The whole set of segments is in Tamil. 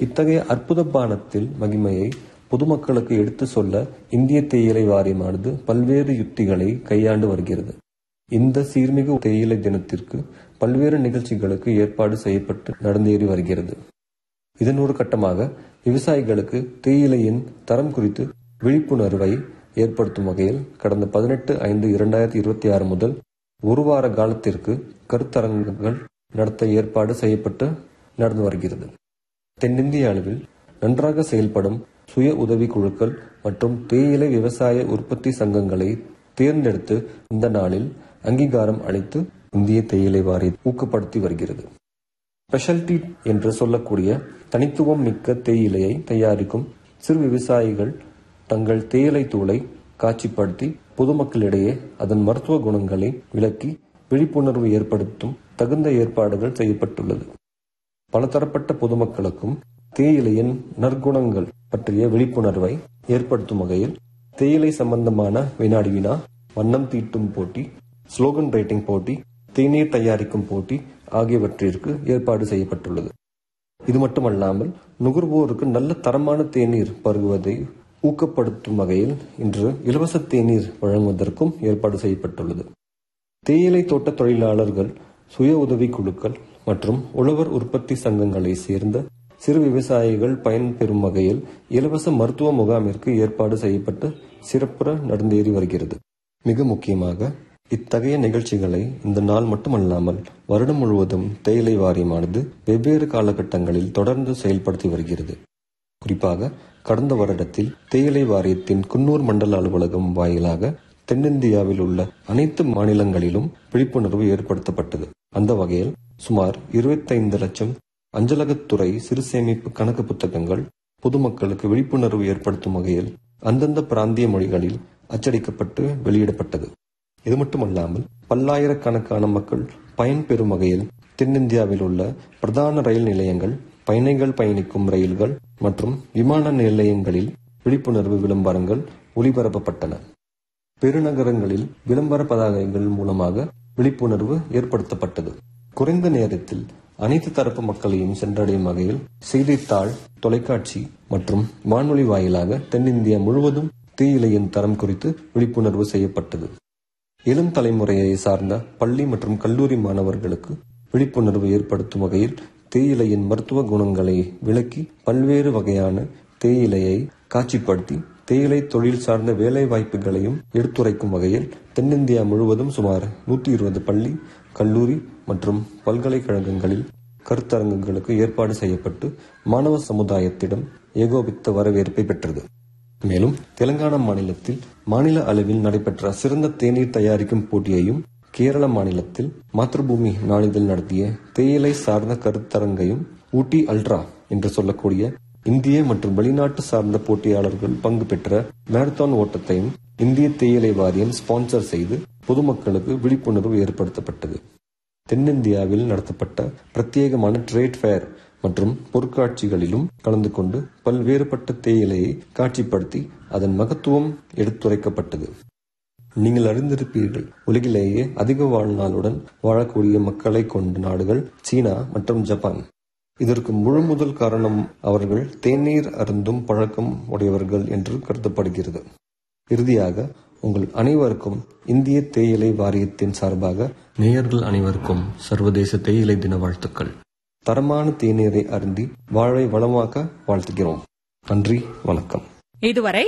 இத்தகைய அற்புத பானத்தில் மகிமையை பொதுமக்களுக்கு எடுத்து சொல்ல இந்திய தேயிலை வாரியமானது பல்வேறு யுக்திகளை கையாண்டு வருகிறது இந்த சீர்மிகு தேயிலை தினத்திற்கு பல்வேறு நிகழ்ச்சிகளுக்கு ஏற்பாடு செய்யப்பட்டு நடந்தேறி வருகிறது இதன் ஒரு கட்டமாக விவசாயிகளுக்கு தேயிலையின் தரம் குறித்து விழிப்புணர்வை ஏற்படுத்தும் வகையில் கடந்த பதினெட்டு ஐந்து இரண்டாயிரத்தி இருபத்தி ஆறு முதல் ஒரு வார காலத்திற்கு கருத்தரங்குகள் நடத்த ஏற்பாடு செய்யப்பட்டு நடந்து வருகிறது தென்னிந்திய அளவில் நன்றாக செயல்படும் சுய உதவி குழுக்கள் மற்றும் தேயிலை விவசாய உற்பத்தி சங்கங்களை தேர்ந்தெடுத்து இந்த நாளில் அங்கீகாரம் அளித்து இந்திய தேயிலை வாரியம் ஊக்கப்படுத்தி வருகிறது ஸ்பெஷல்டி என்று சொல்லக்கூடிய தனித்துவம் மிக்க தேயிலையை தயாரிக்கும் சிறு விவசாயிகள் தங்கள் தேயிலை தூளை காட்சிப்படுத்தி பொதுமக்களிடையே அதன் மருத்துவ குணங்களை விளக்கி விழிப்புணர்வு ஏற்படுத்தும் தகுந்த ஏற்பாடுகள் செய்யப்பட்டுள்ளது பலதரப்பட்ட பொதுமக்களுக்கும் தேயிலையின் நற்குணங்கள் பற்றிய விழிப்புணர்வை ஏற்படுத்தும் வகையில் தேயிலை சம்பந்தமான வினாடி வினா வண்ணம் தீட்டும் போட்டி ஸ்லோகன் ரைட்டிங் போட்டி தேநீர் தயாரிக்கும் போட்டி ஆகியவற்றிற்கு ஏற்பாடு செய்யப்பட்டுள்ளது இது மட்டுமல்லாமல் நுகர்வோருக்கு நல்ல தரமான தேநீர் பருகுவதை ஊக்கப்படுத்தும் வகையில் இன்று இலவச தேநீர் வழங்குவதற்கும் ஏற்பாடு செய்யப்பட்டுள்ளது தேயிலை தோட்ட தொழிலாளர்கள் சுய உதவி குழுக்கள் மற்றும் உழவர் உற்பத்தி சங்கங்களை சேர்ந்த சிறு விவசாயிகள் பயன்பெறும் வகையில் இலவச மருத்துவ முகாமிற்கு ஏற்பாடு செய்யப்பட்டு சிறப்புற நடந்தேறி வருகிறது மிக முக்கியமாக இத்தகைய நிகழ்ச்சிகளை இந்த நாள் மட்டுமல்லாமல் வருடம் முழுவதும் தேயிலை வாரியமானது வெவ்வேறு காலகட்டங்களில் தொடர்ந்து செயல்படுத்தி வருகிறது குறிப்பாக கடந்த வருடத்தில் தேயிலை வாரியத்தின் குன்னூர் மண்டல அலுவலகம் வாயிலாக தென்னிந்தியாவில் உள்ள அனைத்து மாநிலங்களிலும் விழிப்புணர்வு ஏற்படுத்தப்பட்டது அந்த வகையில் சுமார் இருபத்தைந்து லட்சம் அஞ்சலகத்துறை சிறு சேமிப்பு கணக்கு புத்தகங்கள் பொதுமக்களுக்கு விழிப்புணர்வு ஏற்படுத்தும் வகையில் அந்தந்த பிராந்திய மொழிகளில் அச்சடிக்கப்பட்டு வெளியிடப்பட்டது இது மட்டுமல்லாமல் பல்லாயிரக்கணக்கான மக்கள் பயன்பெறும் வகையில் தென்னிந்தியாவில் உள்ள பிரதான ரயில் நிலையங்கள் பயணிகள் பயணிக்கும் ரயில்கள் மற்றும் விமான நிலையங்களில் விழிப்புணர்வு விளம்பரங்கள் ஒளிபரப்பப்பட்டன பெருநகரங்களில் விளம்பர பதாகைகள் மூலமாக விழிப்புணர்வு ஏற்படுத்தப்பட்டது குறைந்த நேரத்தில் அனைத்து தரப்பு மக்களையும் சென்றடையும் வகையில் செய்தித்தாள் தொலைக்காட்சி மற்றும் வானொலி வாயிலாக தென்னிந்தியா முழுவதும் தேயிலையின் தரம் குறித்து விழிப்புணர்வு செய்யப்பட்டது இளம் தலைமுறையை சார்ந்த பள்ளி மற்றும் கல்லூரி மாணவர்களுக்கு விழிப்புணர்வு ஏற்படுத்தும் வகையில் தேயிலையின் மருத்துவ குணங்களை விளக்கி பல்வேறு வகையான தேயிலையை காட்சிப்படுத்தி தேயிலை தொழில் சார்ந்த வேலை வாய்ப்புகளையும் எடுத்துரைக்கும் வகையில் தென்னிந்தியா முழுவதும் சுமார் நூற்றி இருபது பள்ளி கல்லூரி மற்றும் பல்கலைக்கழகங்களில் கருத்தரங்குகளுக்கு ஏற்பாடு செய்யப்பட்டு மாணவ சமுதாயத்திடம் ஏகோபித்த வரவேற்பை பெற்றது மேலும் தெலுங்கானா மாநிலத்தில் மாநில அளவில் நடைபெற்ற சிறந்த தேநீர் தயாரிக்கும் போட்டியையும் கேரள மாநிலத்தில் மாத்ருபூமி நாளிதழ் நடத்திய தேயிலை சார்ந்த கருத்தரங்கையும் ஊட்டி அல்ட்ரா என்று சொல்லக்கூடிய இந்திய மற்றும் வெளிநாட்டு சார்ந்த போட்டியாளர்கள் பங்கு பெற்ற மேரத்தான் ஓட்டத்தையும் இந்திய தேயிலை வாரியம் ஸ்பான்சர் செய்து பொதுமக்களுக்கு விழிப்புணர்வு ஏற்படுத்தப்பட்டது தென்னிந்தியாவில் நடத்தப்பட்ட பிரத்யேகமான ட்ரேட் ஃபேர் மற்றும் பொருட்காட்சிகளிலும் கலந்து கொண்டு பல்வேறுபட்ட தேயிலையை காட்சிப்படுத்தி அதன் மகத்துவம் எடுத்துரைக்கப்பட்டது நீங்கள் அறிந்திருப்பீர்கள் உலகிலேயே அதிக வாழ்நாளுடன் வாழக்கூடிய மக்களை கொண்ட நாடுகள் சீனா மற்றும் ஜப்பான் இதற்கு முழு முதல் காரணம் அவர்கள் தேநீர் அருந்தும் பழக்கம் உடையவர்கள் என்று கருதப்படுகிறது இறுதியாக உங்கள் அனைவருக்கும் இந்திய தேயிலை வாரியத்தின் சார்பாக நேயர்கள் அனைவருக்கும் சர்வதேச தேயிலை தின வாழ்த்துக்கள் தரமான தேநீரை அருந்தி வாழை வளமாக்க வாழ்த்துகிறோம் நன்றி வணக்கம் இதுவரை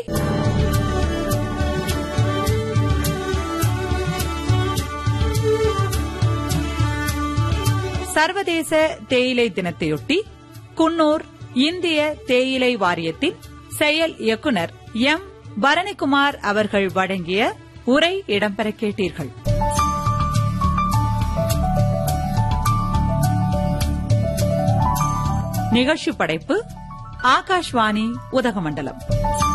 சர்வதேச தேயிலை தினத்தையொட்டி குன்னூர் இந்திய தேயிலை வாரியத்தின் செயல் இயக்குனர் எம் பரணிக்குமார் அவர்கள் வழங்கிய உரை இடம்பெற கேட்டீர்கள் நிகழ்ச்சி படைப்பு ஆகாஷ்வாணி உதகமண்டலம்